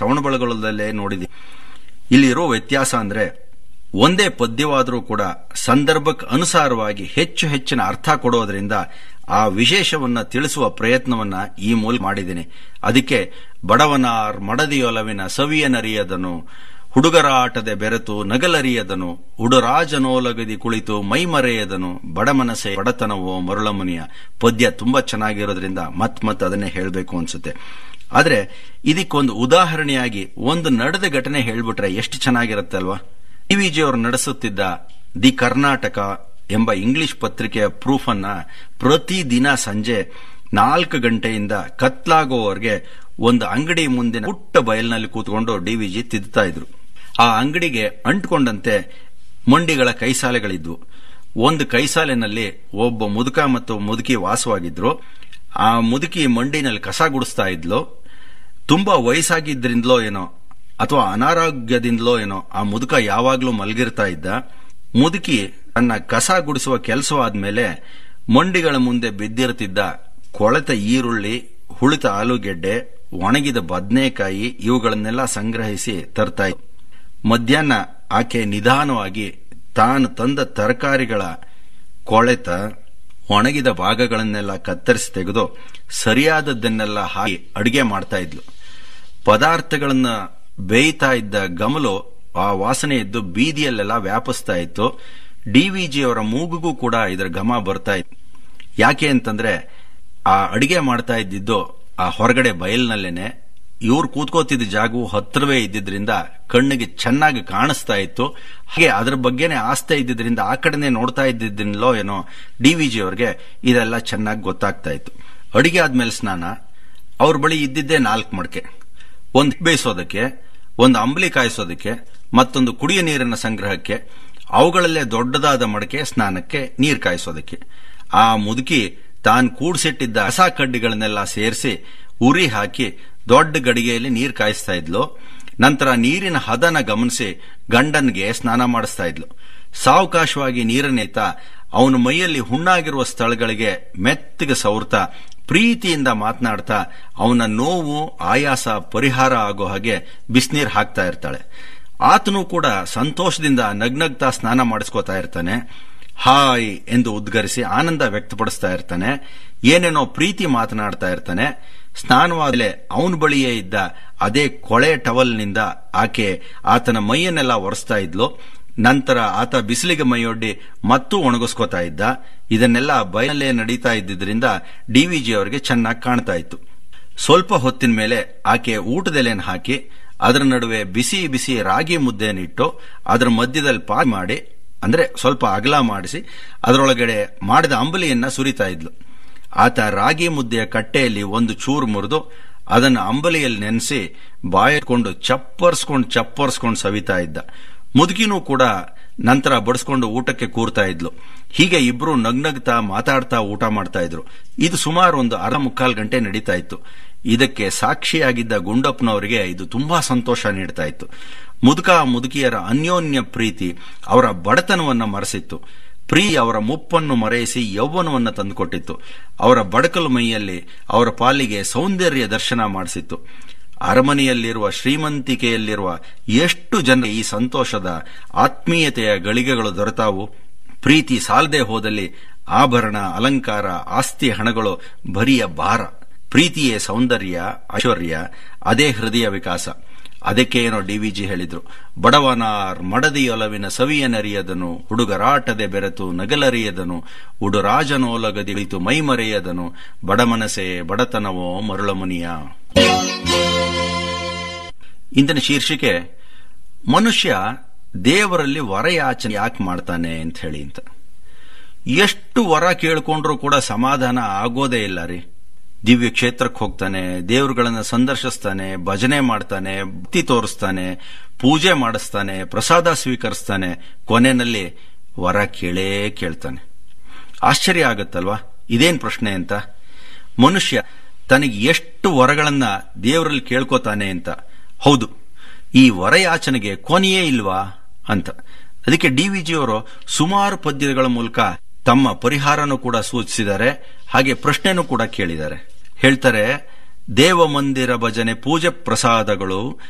ಶ್ರವಣಬೆಳಗೊಳದಲ್ಲೇ ನೋಡಿದೀವಿ ಇಲ್ಲಿರೋ ವ್ಯತ್ಯಾಸ ಅಂದ್ರೆ ಒಂದೇ ಪದ್ಯವಾದರೂ ಕೂಡ ಸಂದರ್ಭಕ್ಕೆ ಅನುಸಾರವಾಗಿ ಹೆಚ್ಚು ಹೆಚ್ಚಿನ ಅರ್ಥ ಕೊಡೋದ್ರಿಂದ ಆ ವಿಶೇಷವನ್ನ ತಿಳಿಸುವ ಪ್ರಯತ್ನವನ್ನ ಈ ಮೂಲಕ ಮಾಡಿದ್ದೀನಿ ಅದಕ್ಕೆ ಬಡವನಾರ್ ಮಡದಿಯೊಲವಿನ ಸವಿಯನರಿಯದನು ಹುಡುಗರ ಆಟದೆ ಬೆರೆತು ನಗಲರಿಯದನು ಉಡುರಾಜನೋಲಗದಿ ಕುಳಿತು ಮೈಮರೆಯದನು ಬಡಮನಸೆ ಬಡತನವೋ ಮರುಳಮುನಿಯ ಪದ್ಯ ತುಂಬಾ ಚೆನ್ನಾಗಿರೋದ್ರಿಂದ ಮತ್ ಮತ್ ಅದನ್ನೇ ಹೇಳಬೇಕು ಅನ್ಸುತ್ತೆ ಆದ್ರೆ ಇದಕ್ಕೊಂದು ಉದಾಹರಣೆಯಾಗಿ ಒಂದು ನಡೆದ ಘಟನೆ ಹೇಳ್ಬಿಟ್ರೆ ಎಷ್ಟು ಚೆನ್ನಾಗಿರುತ್ತೆ ಅಲ್ವಾ ಡಿವಿಜಿ ಅವರು ನಡೆಸುತ್ತಿದ್ದ ದಿ ಕರ್ನಾಟಕ ಎಂಬ ಇಂಗ್ಲಿಷ್ ಪತ್ರಿಕೆಯ ಪ್ರೂಫ್ ಅನ್ನ ಪ್ರತಿದಿನ ಸಂಜೆ ನಾಲ್ಕು ಗಂಟೆಯಿಂದ ಕತ್ಲಾಗೋವರೆಗೆ ಒಂದು ಅಂಗಡಿ ಮುಂದಿನ ಪುಟ್ಟ ಬಯಲಿನಲ್ಲಿ ಕೂತ್ಕೊಂಡು ಡಿವಿಜಿ ತಿದ್ದುತ್ತಾ ಇದ್ರು ಆ ಅಂಗಡಿಗೆ ಅಂಟ್ಕೊಂಡಂತೆ ಮಂಡಿಗಳ ಕೈಸಾಲೆಗಳಿದ್ವು ಒಂದು ಕೈಸಾಲೆನಲ್ಲಿ ಒಬ್ಬ ಮುದುಕ ಮತ್ತು ಮುದುಕಿ ವಾಸವಾಗಿದ್ರು ಆ ಮುದುಕಿ ಮಂಡಿನಲ್ಲಿ ಕಸ ಗುಡಿಸ್ತಾ ಇದ್ಲು ತುಂಬಾ ವಯಸ್ಸಾಗಿದ್ರಿಂದಲೋ ಏನೋ ಅಥವಾ ಅನಾರೋಗ್ಯದಿಂದಲೋ ಏನೋ ಆ ಮುದುಕ ಯಾವಾಗ್ಲೂ ಮಲಗಿರ್ತಾ ಇದ್ದ ಮುದುಕಿ ತನ್ನ ಕಸ ಗುಡಿಸುವ ಕೆಲಸವಾದ್ಮೇಲೆ ಮಂಡಿಗಳ ಮುಂದೆ ಬಿದ್ದಿರ್ತಿದ್ದ ಕೊಳೆತ ಈರುಳ್ಳಿ ಹುಳಿತ ಆಲೂಗೆಡ್ಡೆ ಒಣಗಿದ ಬದನೆಕಾಯಿ ಇವುಗಳನ್ನೆಲ್ಲ ಸಂಗ್ರಹಿಸಿ ತರ್ತಾ ಇದ್ದ ಮಧ್ಯಾಹ್ನ ಆಕೆ ನಿಧಾನವಾಗಿ ತಾನು ತಂದ ತರಕಾರಿಗಳ ಕೊಳೆತ ಒಣಗಿದ ಭಾಗಗಳನ್ನೆಲ್ಲ ಕತ್ತರಿಸಿ ತೆಗೆದು ಸರಿಯಾದದ್ದನ್ನೆಲ್ಲ ಹಾಕಿ ಅಡಿಗೆ ಮಾಡ್ತಾ ಇದ್ಲು ಪದಾರ್ಥಗಳನ್ನ ಬೇಯ್ತಾ ಇದ್ದ ಗಮಲು ಆ ವಾಸನೆ ಇದ್ದು ಬೀದಿಯಲ್ಲೆಲ್ಲ ವ್ಯಾಪಿಸ್ತಾ ಇತ್ತು ಡಿವಿಜಿ ಅವರ ಮೂಗುಗೂ ಕೂಡ ಇದರ ಘಮ ಬರ್ತಾ ಇತ್ತು ಯಾಕೆ ಅಂತಂದ್ರೆ ಆ ಅಡಿಗೆ ಮಾಡ್ತಾ ಇದ್ದಿದ್ದು ಆ ಹೊರಗಡೆ ಬಯಲ್ನಲ್ಲೇನೆ ಇವ್ರು ಕೂತ್ಕೋತಿದ್ದ ಜಾಗವು ಹತ್ರವೇ ಇದ್ದಿದ್ರಿಂದ ಕಣ್ಣಿಗೆ ಚೆನ್ನಾಗಿ ಕಾಣಿಸ್ತಾ ಇತ್ತು ಹಾಗೆ ಅದ್ರ ಬಗ್ಗೆನೇ ಆಸ್ತೆ ಇದ್ದಿದ್ರಿಂದ ಆ ಕಡೆನೆ ನೋಡ್ತಾ ಇದ್ದಿದ್ದನ್ಲೋ ಏನೋ ಡಿವಿಜಿ ಅವ್ರಿಗೆ ಇದೆಲ್ಲ ಚೆನ್ನಾಗಿ ಗೊತ್ತಾಗ್ತಾ ಇತ್ತು ಅಡಿಗೆ ಆದ್ಮೇಲೆ ಸ್ನಾನ ಅವ್ರ ಬಳಿ ಇದ್ದಿದ್ದೇ ನಾಲ್ಕು ಮಡಕೆ ಒಂದು ಬೇಯಿಸೋದಕ್ಕೆ ಒಂದು ಅಂಬಲಿ ಕಾಯಿಸೋದಕ್ಕೆ ಮತ್ತೊಂದು ಕುಡಿಯ ನೀರಿನ ಸಂಗ್ರಹಕ್ಕೆ ಅವುಗಳಲ್ಲೇ ದೊಡ್ಡದಾದ ಮಡಕೆ ಸ್ನಾನಕ್ಕೆ ನೀರು ಕಾಯಿಸೋದಕ್ಕೆ ಆ ಮುದುಕಿ ತಾನು ಕೂಡ್ಸಿಟ್ಟಿದ್ದ ಹಸ ಕಡ್ಡಿಗಳನ್ನೆಲ್ಲ ಸೇರಿಸಿ ಉರಿ ಹಾಕಿ ದೊಡ್ಡ ಗಡಿಗೆಯಲ್ಲಿ ನೀರು ಕಾಯಿಸ್ತಾ ಇದ್ಲು ನಂತರ ನೀರಿನ ಹದನ ಗಮನಿಸಿ ಗಂಡನ್ಗೆ ಸ್ನಾನ ಮಾಡಿಸ್ತಾ ಇದ್ಲು ಸಾವಕಾಶವಾಗಿ ನೀರನ್ನೇತ ಅವನ ಮೈಯಲ್ಲಿ ಹುಣ್ಣಾಗಿರುವ ಸ್ಥಳಗಳಿಗೆ ಮೆತ್ತಗೆ ಸವರ್ತಾ ಪ್ರೀತಿಯಿಂದ ಮಾತನಾಡ್ತಾ ಅವನ ನೋವು ಆಯಾಸ ಪರಿಹಾರ ಆಗೋ ಹಾಗೆ ಬಿಸಿನೀರು ಹಾಕ್ತಾ ಇರ್ತಾಳೆ ಆತನು ಕೂಡ ಸಂತೋಷದಿಂದ ನಗ್ನಗ್ತಾ ಸ್ನಾನ ಮಾಡಿಸ್ಕೋತಾ ಇರ್ತಾನೆ ಹಾಯ್ ಎಂದು ಉದ್ಗರಿಸಿ ಆನಂದ ವ್ಯಕ್ತಪಡಿಸ್ತಾ ಇರ್ತಾನೆ ಏನೇನೋ ಪ್ರೀತಿ ಮಾತನಾಡ್ತಾ ಇರ್ತಾನೆ ಸ್ನಾನವಾದಲೆ ಅವನ ಬಳಿಯೇ ಇದ್ದ ಅದೇ ಕೊಳೆ ಟವಲ್ನಿಂದ ಆಕೆ ಆತನ ಮೈಯನ್ನೆಲ್ಲ ಒರೆಸ್ತಾ ಇದ್ಲು ನಂತರ ಆತ ಬಿಸಿಲಿಗೆ ಮೈಯೊಡ್ಡಿ ಮತ್ತೂ ಒಣಗಿಸ್ಕೋತಾ ಇದ್ದ ಇದನ್ನೆಲ್ಲ ಬಯಲಲ್ಲೇ ನಡೀತಾ ಇದ್ದಿದ್ರಿಂದ ಡಿವಿಜಿ ಅವರಿಗೆ ಚೆನ್ನಾಗಿ ಕಾಣ್ತಾ ಇತ್ತು ಸ್ವಲ್ಪ ಹೊತ್ತಿನ ಮೇಲೆ ಆಕೆ ಊಟದೆಲೆಯನ್ನು ಹಾಕಿ ಅದರ ನಡುವೆ ಬಿಸಿ ಬಿಸಿ ರಾಗಿ ಮುದ್ದೆಯನ್ನಿಟ್ಟು ಅದರ ಮಧ್ಯದಲ್ಲಿ ಪಾ ಮಾಡಿ ಅಂದ್ರೆ ಸ್ವಲ್ಪ ಅಗಲ ಮಾಡಿಸಿ ಅದರೊಳಗಡೆ ಮಾಡಿದ ಅಂಬಲಿಯನ್ನ ಸುರಿತಾ ಇದ್ಲು ಆತ ರಾಗಿ ಮುದ್ದೆಯ ಕಟ್ಟೆಯಲ್ಲಿ ಒಂದು ಚೂರು ಮುರಿದು ಅದನ್ನು ಅಂಬಲಿಯಲ್ಲಿ ನೆನೆಸಿ ಬಾಯಿಟ್ಕೊಂಡು ಚಪ್ಪರ್ಸ್ಕೊಂಡು ಚಪ್ಪರ್ಸ್ಕೊಂಡು ಸವಿತಾ ಇದ್ದ ಮುದುಕಿನೂ ಕೂಡ ನಂತರ ಬಡಿಸ್ಕೊಂಡು ಊಟಕ್ಕೆ ಕೂರ್ತಾ ಇದ್ಲು ಹೀಗೆ ಇಬ್ರು ನಗ್ನಗ್ತಾ ಮಾತಾಡ್ತಾ ಊಟ ಮಾಡ್ತಾ ಇದ್ರು ಇದು ಸುಮಾರು ಒಂದು ಅರ ಮುಕ್ಕಾಲು ಗಂಟೆ ನಡೀತಾ ಇತ್ತು ಇದಕ್ಕೆ ಸಾಕ್ಷಿಯಾಗಿದ್ದ ಗುಂಡಪ್ಪನವರಿಗೆ ಇದು ತುಂಬಾ ಸಂತೋಷ ನೀಡ್ತಾ ಇತ್ತು ಮುದುಕ ಮುದುಕಿಯರ ಅನ್ಯೋನ್ಯ ಪ್ರೀತಿ ಅವರ ಬಡತನವನ್ನ ಮರೆಸಿತ್ತು ಪ್ರೀ ಅವರ ಮುಪ್ಪನ್ನು ಮರೆಯಿಸಿ ಯೌವನವನ್ನ ತಂದುಕೊಟ್ಟಿತ್ತು ಅವರ ಬಡಕಲು ಮೈಯಲ್ಲಿ ಅವರ ಪಾಲಿಗೆ ಸೌಂದರ್ಯ ದರ್ಶನ ಮಾಡಿಸಿತ್ತು ಅರಮನೆಯಲ್ಲಿರುವ ಶ್ರೀಮಂತಿಕೆಯಲ್ಲಿರುವ ಎಷ್ಟು ಜನ ಈ ಸಂತೋಷದ ಆತ್ಮೀಯತೆಯ ಗಳಿಗೆಗಳು ದೊರೆತಾವು ಪ್ರೀತಿ ಸಾಲದೆ ಹೋದಲ್ಲಿ ಆಭರಣ ಅಲಂಕಾರ ಆಸ್ತಿ ಹಣಗಳು ಬರಿಯ ಭಾರ ಪ್ರೀತಿಯೇ ಸೌಂದರ್ಯ ಐಶ್ವರ್ಯ ಅದೇ ಹೃದಯ ವಿಕಾಸ ಅದಕ್ಕೆ ಏನೋ ಡಿವಿಜಿ ಹೇಳಿದ್ರು ಬಡವನಾರ್ ಮಡದಿಯೊಲವಿನ ಸವಿಯನರಿಯದನು ಹುಡುಗರಾಟದೆ ಬೆರೆತು ನಗಲರಿಯದನು ಉಡುರಾಜನೋಲಗದಿ ಇಳಿತು ಮೈಮರೆಯದನು ಬಡಮನಸೆ ಬಡತನವೋ ಮರುಳಮುನಿಯ ಇಂದಿನ ಶೀರ್ಷಿಕೆ ಮನುಷ್ಯ ದೇವರಲ್ಲಿ ವರಯಾಚನೆ ಯಾಕೆ ಮಾಡ್ತಾನೆ ಅಂತ ಹೇಳಿ ಅಂತ ಎಷ್ಟು ವರ ಕೇಳ್ಕೊಂಡ್ರೂ ಕೂಡ ಸಮಾಧಾನ ಆಗೋದೇ ಇಲ್ಲ ರೀ ದಿವ್ಯ ಕ್ಷೇತ್ರಕ್ಕೆ ಹೋಗ್ತಾನೆ ದೇವರುಗಳನ್ನ ಸಂದರ್ಶಿಸ್ತಾನೆ ಭಜನೆ ಮಾಡ್ತಾನೆ ಭಕ್ತಿ ತೋರಿಸ್ತಾನೆ ಪೂಜೆ ಮಾಡಿಸ್ತಾನೆ ಪ್ರಸಾದ ಸ್ವೀಕರಿಸ್ತಾನೆ ಕೊನೆಯಲ್ಲಿ ವರ ಕೇಳೇ ಕೇಳ್ತಾನೆ ಆಶ್ಚರ್ಯ ಆಗತ್ತಲ್ವಾ ಇದೇನ್ ಪ್ರಶ್ನೆ ಅಂತ ಮನುಷ್ಯ ತನಗೆ ಎಷ್ಟು ವರಗಳನ್ನ ದೇವರಲ್ಲಿ ಕೇಳ್ಕೋತಾನೆ ಅಂತ ಹೌದು ಈ ವರಯಾಚನೆಗೆ ಕೊನೆಯೇ ಇಲ್ವಾ ಅಂತ ಅದಕ್ಕೆ ಡಿ ಅವರು ಸುಮಾರು ಪದ್ಯಗಳ ಮೂಲಕ ತಮ್ಮ ಪರಿಹಾರನೂ ಕೂಡ ಸೂಚಿಸಿದ್ದಾರೆ ಹಾಗೆ ಪ್ರಶ್ನೆನೂ ಕೂಡ ಕೇಳಿದ್ದಾರೆ ಹೇಳ್ತಾರೆ ದೇವ ಮಂದಿರ ಭಜನೆ ಪೂಜೆ ಪ್ರಸಾದಗಳು